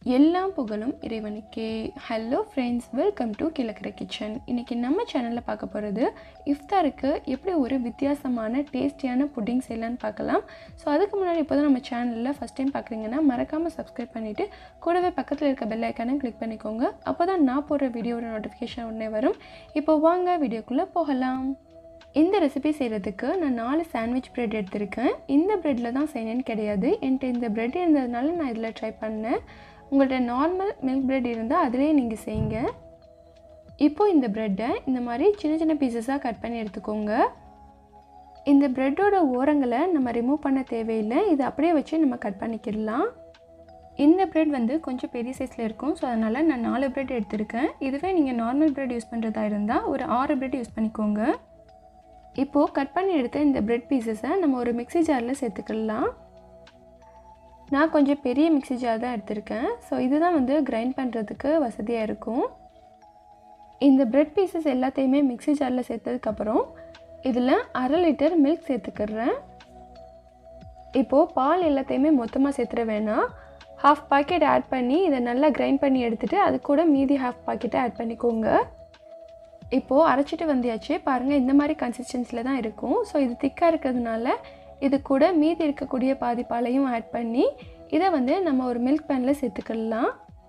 எல்லாம் புகழும் இறைவனுக்கே ஹலோ ஃப்ரெண்ட்ஸ் வெல்கம் டு கிழக்கிற கிச்சன் இன்றைக்கி நம்ம சேனலில் பார்க்க போகிறது இஃப்தாருக்கு எப்படி ஒரு வித்தியாசமான டேஸ்டியான புட்டிங் செய்யலான்னு பார்க்கலாம் ஸோ அதுக்கு முன்னாடி இப்போ தான் நம்ம சேனலில் ஃபஸ்ட் டைம் பார்க்குறீங்கன்னா மறக்காமல் சப்ஸ்கிரைப் பண்ணிவிட்டு கூடவே பக்கத்தில் இருக்க பெல் ஐக்கானை கிளிக் பண்ணிக்கோங்க அப்போ தான் நான் போடுற வீடியோட நோட்டிஃபிகேஷன் உடனே வரும் இப்போ வாங்க வீடியோக்குள்ளே போகலாம் இந்த ரெசிபி செய்கிறதுக்கு நான் நாலு சாண்ட்விச் பிரெட் எடுத்திருக்கேன் இந்த ப்ரெட்டில் தான் செய்யணும்னு கிடையாது என்கிட்ட இந்த பிரெட் இருந்ததுனால நான் இதில் ட்ரை பண்ணேன் உங்கள்கிட்ட நார்மல் மில்க் பிரெட் இருந்தால் அதிலே நீங்கள் செய்யுங்க இப்போது இந்த ப்ரெட்டை இந்த மாதிரி சின்ன சின்ன பீசஸாக கட் பண்ணி எடுத்துக்கோங்க இந்த ப்ரெட்டோட ஓரங்களை நம்ம ரிமூவ் பண்ண தேவையில்லை இதை அப்படியே வச்சு நம்ம கட் பண்ணிக்கிடலாம் இந்த ப்ரெட் வந்து கொஞ்சம் பெரிய சைஸில் இருக்கும் ஸோ அதனால் நான் நாலு ப்ரெட் எடுத்திருக்கேன் இதுவே நீங்கள் நார்மல் ப்ரெட் யூஸ் பண்ணுறதா இருந்தால் ஒரு ஆறு ப்ரெட் யூஸ் பண்ணிக்கோங்க இப்போது கட் பண்ணி எடுத்த இந்த ப்ரெட் பீசஸை நம்ம ஒரு மிக்ஸி ஜாரில் சேர்த்துக்கலாம் நான் கொஞ்சம் பெரிய மிக்ஸி ஜார் தான் எடுத்திருக்கேன் ஸோ இதுதான் வந்து கிரைண்ட் பண்ணுறதுக்கு வசதியாக இருக்கும் இந்த ப்ரெட் பீசஸ் எல்லாத்தையுமே மிக்ஸி ஜாரில் சேர்த்ததுக்கப்புறம் இதில் அரை லிட்டர் மில்க் சேர்த்துக்கிறேன் இப்போது பால் எல்லாத்தையுமே மொத்தமாக சேர்த்துட வேணாம் ஹாஃப் பாக்கெட் ஆட் பண்ணி இதை நல்லா கிரைண்ட் பண்ணி எடுத்துகிட்டு அது கூட மீதி ஹாஃப் பாக்கெட்டை ஆட் பண்ணிக்கோங்க இப்போது அரைச்சிட்டு வந்தியாச்சு பாருங்கள் இந்த மாதிரி கன்சிஸ்டன்சியில் தான் இருக்கும் ஸோ இது திக்காக இருக்கிறதுனால இது கூட மீதி இருக்கக்கூடிய பாதி பாலையும் ஆட் பண்ணி இதை வந்து நம்ம ஒரு மில்க் பேனில் சேர்த்துக்கலாம்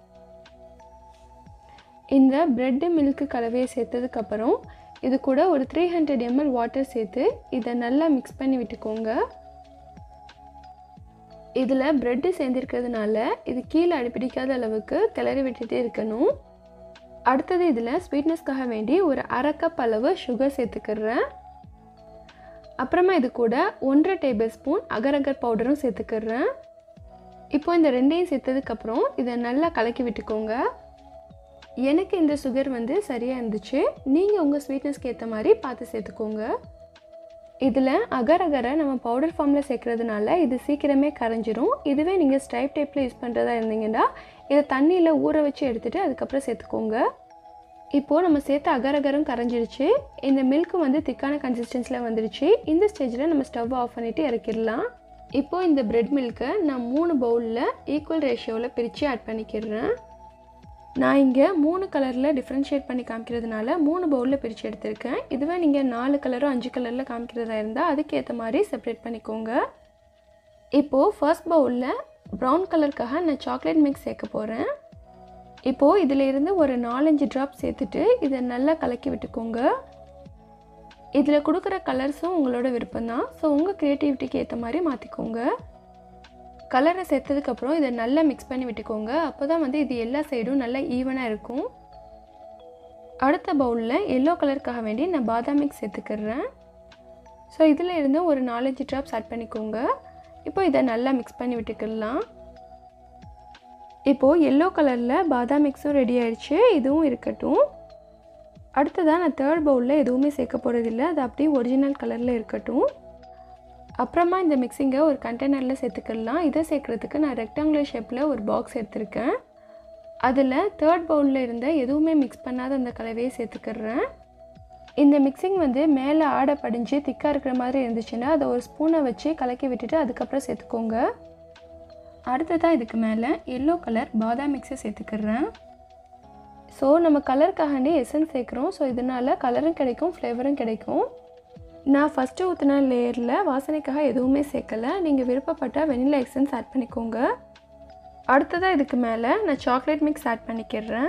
இந்த ப்ரெட்டு மில்க்கு கலவையை சேர்த்ததுக்கப்புறம் இது கூட ஒரு த்ரீ ஹண்ட்ரட் எம்எல் வாட்டர் சேர்த்து இதை நல்லா மிக்ஸ் பண்ணி விட்டுக்கோங்க இதில் ப்ரெட்டு சேர்ந்துருக்கிறதுனால இது கீழே அடிப்பிடிக்காத அளவுக்கு கிளறி விட்டுட்டே இருக்கணும் அடுத்தது இதில் ஸ்வீட்னஸ்க்காக வேண்டி ஒரு அரை கப் அளவு சுகர் சேர்த்துக்கிறேன் அப்புறமா இது கூட ஒன்றரை டேபிள் ஸ்பூன் அகர் அகர் பவுடரும் சேர்த்துக்கிறேன் இப்போ இந்த ரெண்டையும் சேர்த்ததுக்கப்புறம் இதை நல்லா கலக்கி விட்டுக்கோங்க எனக்கு இந்த சுகர் வந்து சரியாக இருந்துச்சு நீங்கள் உங்கள் ஸ்வீட்னஸ்க்கு ஏற்ற மாதிரி பார்த்து சேர்த்துக்கோங்க இதில் அகர் அகரை நம்ம பவுடர் ஃபார்மில் சேர்க்குறதுனால இது சீக்கிரமே கரைஞ்சிரும் இதுவே நீங்கள் ஸ்டைப் டைப்பில் யூஸ் பண்ணுறதா இருந்தீங்கன்னா இதை தண்ணியில் ஊற வச்சு எடுத்துகிட்டு அதுக்கப்புறம் சேர்த்துக்கோங்க இப்போது நம்ம சேர்த்த அகர் அகரும் கரைஞ்சிருச்சு இந்த மில்க்கு வந்து திக்கான கன்சிஸ்டன்சியில் வந்துடுச்சு இந்த ஸ்டேஜில் நம்ம ஸ்டவ் ஆஃப் பண்ணிவிட்டு இறக்கிடலாம் இப்போது இந்த பிரெட் மில்க்கை நான் மூணு பவுலில் ஈக்குவல் ரேஷியோவில் பிரித்து ஆட் பண்ணிக்கிறேன் நான் இங்கே மூணு கலரில் டிஃப்ரென்ஷியேட் பண்ணி காமிக்கிறதுனால மூணு பவுலில் பிரித்து எடுத்திருக்கேன் இதுவே நீங்கள் நாலு கலரோ அஞ்சு கலரில் காமிக்கிறதா இருந்தால் அதுக்கேற்ற மாதிரி செப்ரேட் பண்ணிக்கோங்க இப்போது ஃபர்ஸ்ட் பவுலில் ப்ரௌன் கலருக்காக நான் சாக்லேட் மிக்ஸ் சேர்க்க போகிறேன் இப்போது இதில் இருந்து ஒரு நாலஞ்சு ட்ராப் சேர்த்துட்டு இதை நல்லா கலக்கி விட்டுக்கோங்க இதில் கொடுக்குற கலர்ஸும் உங்களோட விருப்பம்தான் ஸோ உங்கள் க்ரியேட்டிவிட்டிக்கு ஏற்ற மாதிரி மாற்றிக்கோங்க கலரை சேர்த்ததுக்கப்புறம் இதை நல்லா மிக்ஸ் பண்ணி விட்டுக்கோங்க அப்போ தான் வந்து இது எல்லா சைடும் நல்லா ஈவனாக இருக்கும் அடுத்த பவுலில் எல்லோ கலருக்காக வேண்டி நான் பாதாம் மிக்ஸ் சேர்த்துக்கிறேன் ஸோ இதில் இருந்து ஒரு நாலஞ்சு ட்ராப்ஸ் ஆட் பண்ணிக்கோங்க இப்போ இதை நல்லா மிக்ஸ் பண்ணி விட்டுக்கலாம் இப்போது எல்லோ கலரில் பாதாம் மிக்ஸும் ரெடி ஆயிடுச்சு இதுவும் இருக்கட்டும் அடுத்ததாக நான் தேர்ட் பவுலில் எதுவுமே சேர்க்க போகிறதில்ல அது அப்படியே ஒரிஜினல் கலரில் இருக்கட்டும் அப்புறமா இந்த மிக்சிங்கை ஒரு கண்டெய்னரில் சேர்த்துக்கலாம் இதை சேர்க்குறதுக்கு நான் ரெக்டாங்குலர் ஷேப்பில் ஒரு பாக்ஸ் எடுத்திருக்கேன் அதில் தேர்ட் பவுலில் இருந்த எதுவுமே மிக்ஸ் பண்ணாத அந்த கலவையை சேர்த்துக்கிறேன் இந்த மிக்சிங் வந்து மேலே ஆடை படிஞ்சு திக்காக இருக்கிற மாதிரி இருந்துச்சுன்னா அதை ஒரு ஸ்பூனை வச்சு கலக்கி விட்டுட்டு அதுக்கப்புறம் சேர்த்துக்கோங்க அடுத்ததாக இதுக்கு மேலே எல்லோ கலர் பாதாம் மிக்ஸை சேர்த்துக்கிறேன் ஸோ நம்ம கலருக்காண்டி எசன்ஸ் சேர்க்குறோம் ஸோ இதனால் கலரும் கிடைக்கும் ஃப்ளேவரும் கிடைக்கும் நான் ஃபஸ்ட்டு ஊற்றின லேயரில் வாசனைக்காக எதுவுமே சேர்க்கலை நீங்கள் விருப்பப்பட்டால் வெனிலா எசன்ஸ் ஆட் பண்ணிக்கோங்க அடுத்ததாக இதுக்கு மேலே நான் சாக்லேட் மிக்ஸ் ஆட் பண்ணிக்கிறேன்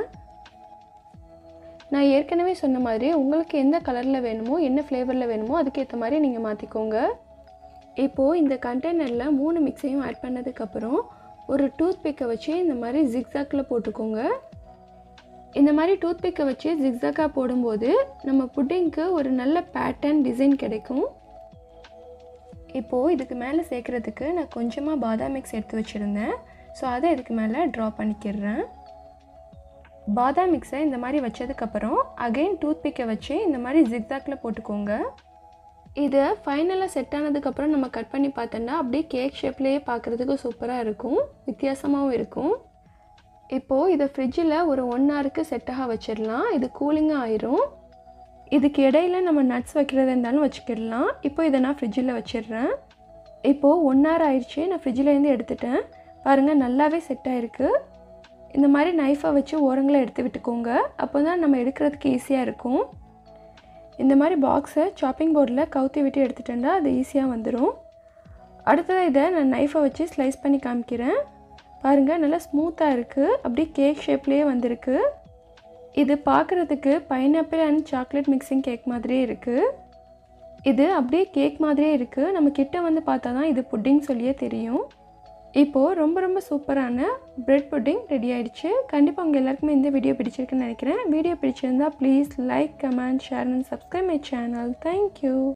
நான் ஏற்கனவே சொன்ன மாதிரி உங்களுக்கு எந்த கலரில் வேணுமோ என்ன ஃப்ளேவரில் வேணுமோ அதுக்கேற்ற மாதிரி நீங்கள் மாற்றிக்கோங்க இப்போது இந்த கண்டெய்னரில் மூணு மிக்ஸையும் ஆட் பண்ணதுக்கப்புறம் ஒரு டூத் பிக்கை வச்சு இந்த மாதிரி ஜிக்ஸாக்கில் போட்டுக்கோங்க இந்த மாதிரி டூத் பிக்கை வச்சு ஜிக்ஸாக்காக போடும்போது நம்ம புட்டிங்க்கு ஒரு நல்ல பேட்டர்ன் டிசைன் கிடைக்கும் இப்போது இதுக்கு மேலே சேர்க்குறதுக்கு நான் கொஞ்சமாக பாதாம் மிக்ஸ் எடுத்து வச்சுருந்தேன் ஸோ அதை இதுக்கு மேலே ட்ரா பண்ணிக்கிறேன் பாதாம் மிக்ஸை இந்த மாதிரி வச்சதுக்கப்புறம் அகெயின் டூத் பிக்கை வச்சு இந்த மாதிரி ஜிக்ஸாக்கில் போட்டுக்கோங்க இதை ஃபைனலாக செட் ஆனதுக்கப்புறம் நம்ம கட் பண்ணி பார்த்தோன்னா அப்படியே கேக் ஷேப்லேயே பார்க்குறதுக்கு சூப்பராக இருக்கும் வித்தியாசமாகவும் இருக்கும் இப்போது இதை ஃப்ரிட்ஜில் ஒரு ஒன் ஹவருக்கு செட்டாக வச்சிடலாம் இது கூலிங்காக ஆயிரும் இதுக்கு இடையில நம்ம நட்ஸ் வைக்கிறதா இருந்தாலும் வச்சுக்கிடலாம் இப்போ இதை நான் ஃப்ரிட்ஜில் வச்சிடுறேன் இப்போது ஒன் ஹவர் ஆயிடுச்சு நான் ஃப்ரிட்ஜிலேருந்து எடுத்துட்டேன் பாருங்கள் நல்லாவே செட் ஆயிருக்கு இந்த மாதிரி நைஃபை வச்சு ஓரங்களை எடுத்து விட்டுக்கோங்க அப்போ தான் நம்ம எடுக்கிறதுக்கு ஈஸியாக இருக்கும் இந்த மாதிரி பாக்ஸை சாப்பிங் போர்டில் கவுத்தி விட்டு எடுத்துட்டேன்டா அது ஈஸியாக வந்துடும் அடுத்ததாக இதை நான் நைஃபை வச்சு ஸ்லைஸ் பண்ணி காமிக்கிறேன் பாருங்கள் நல்லா ஸ்மூத்தாக இருக்குது அப்படியே கேக் ஷேப்லேயே வந்திருக்கு இது பார்க்குறதுக்கு pineapple and chocolate mixing cake மாதிரியே இருக்குது இது அப்படியே கேக் மாதிரியே இருக்குது நம்ம கிட்ட வந்து பார்த்தா தான் இது புட்டிங் சொல்லியே தெரியும் இப்போது ரொம்ப ரொம்ப சூப்பரான பிரெட் புட்டிங் ரெடி ஆயிடுச்சு கண்டிப்பாக உங்கள் எல்லாருக்குமே இந்த வீடியோ பிடிச்சிருக்குன்னு நினைக்கிறேன் வீடியோ பிடிச்சிருந்தா please like comment share and subscribe my channel thank you